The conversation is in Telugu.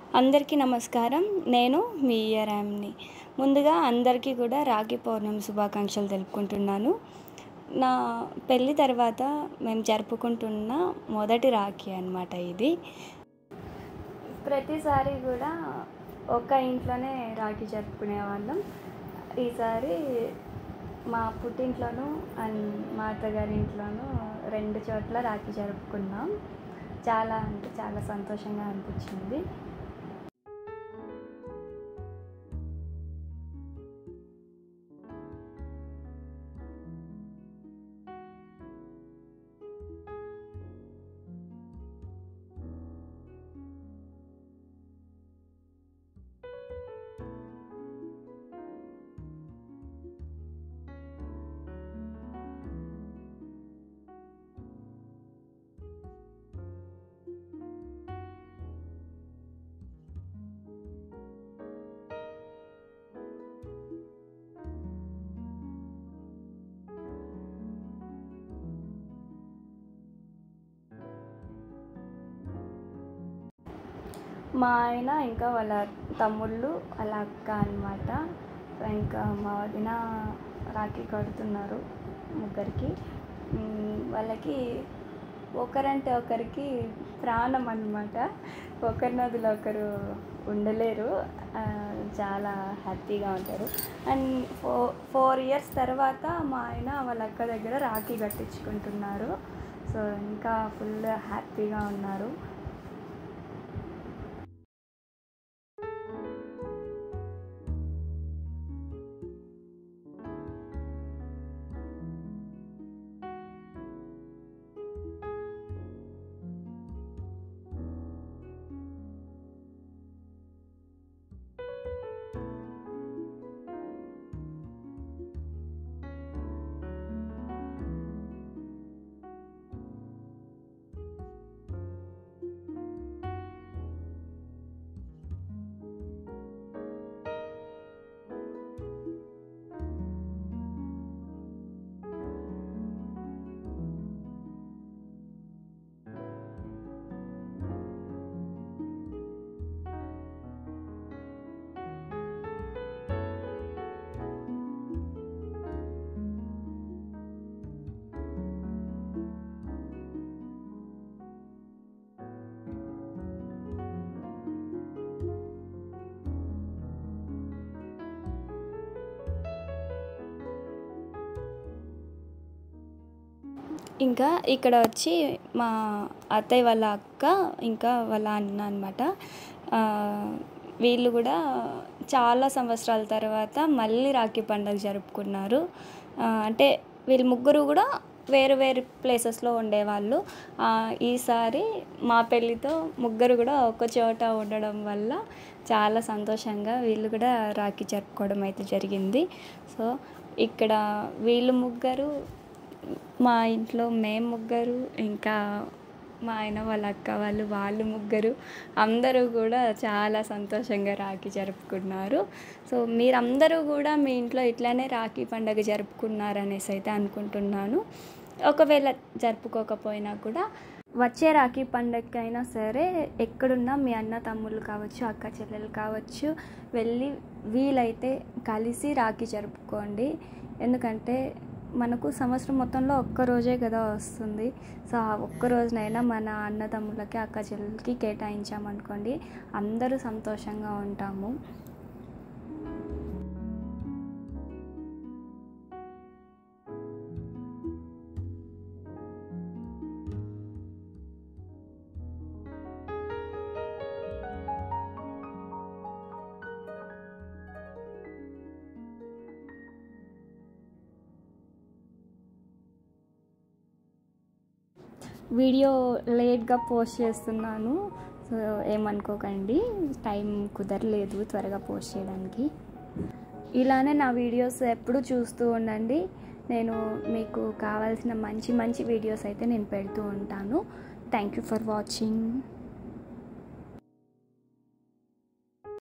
అందరికీ నమస్కారం నేను మీ ఇయరామ్ని ముందుగా అందరికీ కూడా రాఖీ పౌర్ణమి శుభాకాంక్షలు తెలుపుకుంటున్నాను నా పెళ్ళి తర్వాత మేము జరుపుకుంటున్న మొదటి రాఖీ అన్నమాట ఇది ప్రతిసారి కూడా ఒక ఇంట్లోనే రాఖీ జరుపుకునే వాళ్ళం ఈసారి మా పుట్టింట్లోనూ అండ్ మా అత్తగారి ఇంట్లోనూ రెండు చోట్ల రాఖీ జరుపుకున్నాం చాలా అంటే చాలా సంతోషంగా అనిపించింది మా ఆయన ఇంకా వాళ్ళ తమ్ముళ్ళు వాళ్ళ అక్క అనమాట ఇంకా మా వదిన రాఖీ కడుతున్నారు ముగ్గురికి మ్, వాళ్ళకి ఒకరంటే ఒకరికి ప్రాణం అన్నమాట ఒకరి నదిలో ఒకరు ఉండలేరు ఆ, చాలా హ్యాపీగా ఉంటారు అండ్ ఫో ఫోర్ ఇయర్స్ తర్వాత మా ఆయన వాళ్ళ అక్క దగ్గర రాఖీ కట్టించుకుంటున్నారు సో ఇంకా ఫుల్ హ్యాపీగా ఉన్నారు ఇంకా ఇక్కడ వచ్చి మా అత్తయ్య వాళ్ళ అక్క ఇంకా వాళ్ళ అన్న అనమాట వీళ్ళు కూడా చాలా సంవత్సరాల తర్వాత మళ్ళీ రాఖీ పండుగ జరుపుకున్నారు ఆ, అంటే వీళ్ళు ముగ్గురు కూడా వేరు వేరు ప్లేసెస్లో ఉండేవాళ్ళు ఆ, ఈసారి మా పెళ్ళితో ముగ్గురు కూడా ఒక చోట ఉండడం వల్ల చాలా సంతోషంగా వీళ్ళు కూడా రాఖీ జరుపుకోవడం అయితే జరిగింది సో ఇక్కడ వీళ్ళు ముగ్గురు మా ఇంట్లో మేము ముగ్గురు ఇంకా మా ఆయన వాళ్ళ అక్క వాళ్ళు వాళ్ళు ముగ్గురు అందరూ కూడా చాలా సంతోషంగా రాఖీ జరుపుకున్నారు సో మీరందరూ కూడా మీ ఇంట్లో ఇట్లానే రాఖీ పండుగ జరుపుకున్నారనేసి అయితే అనుకుంటున్నాను ఒకవేళ జరుపుకోకపోయినా కూడా వచ్చే రాఖీ పండగకైనా సరే ఎక్కడున్నా మీ అన్న తమ్ముళ్ళు కావచ్చు అక్క చెల్లెలు కావచ్చు వెళ్ళి వీలైతే కలిసి రాఖీ జరుపుకోండి ఎందుకంటే మనకు సంవత్సరం మొత్తంలో ఒక్క రోజే కదా వస్తుంది సో ఆ ఒక్క రోజునైనా మన అన్నదమ్ములకి అక్క చెల్లెలకి కేటాయించామనుకోండి అందరూ సంతోషంగా ఉంటాము వీడియో లేట్గా పోస్ట్ చేస్తున్నాను సో ఏమనుకోకండి టైం కుదరలేదు త్వరగా పోస్ట్ చేయడానికి ఇలానే నా వీడియోస్ ఎప్పుడు చూస్తూ ఉండండి నేను మీకు కావాల్సిన మంచి మంచి వీడియోస్ అయితే నేను పెడుతూ ఉంటాను థ్యాంక్ యూ ఫర్ వాచింగ్